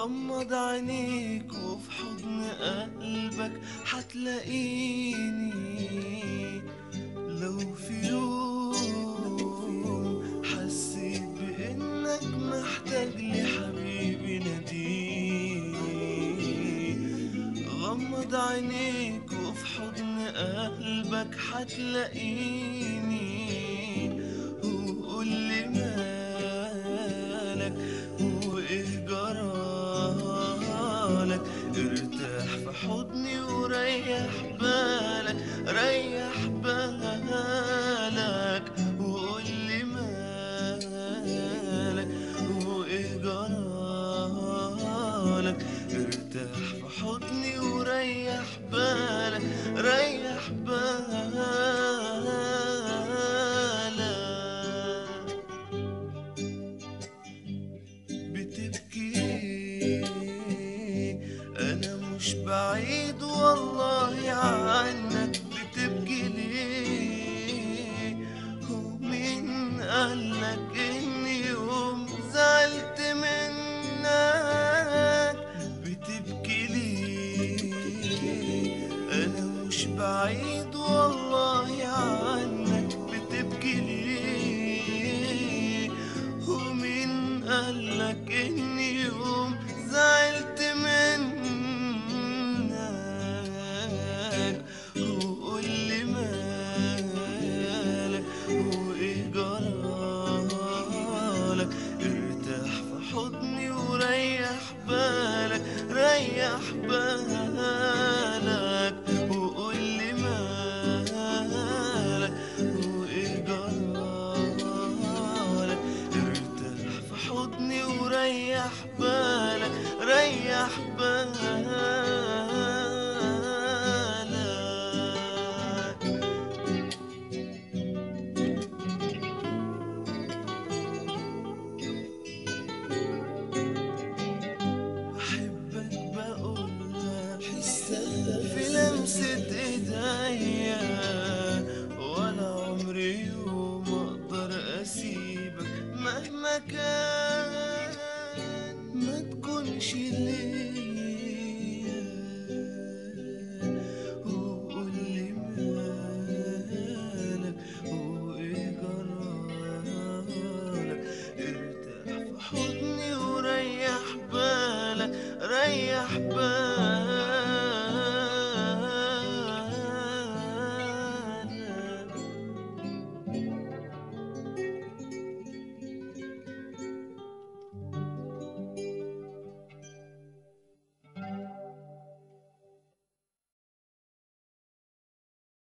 غمض عينيك وفي حضن قلبك حتلاقيني لو في يوم حسيت بإنك محتاج لي حبيبي ناديني غمض عينيك وفي حضن قلبك حتلاقيني وقول لي مالك وايه جرالك ارتاح في حضني وريح بالك ريح بالك وقول لي مالك وايه جرالك ارتاح في حضني وريح بالك ريح بالك بتبكي انا مش بعيد والله عنك بتبكي ليه ومين قالك اني يوم زعلت منك بتبكي ليه انا مش بعيد والله عنك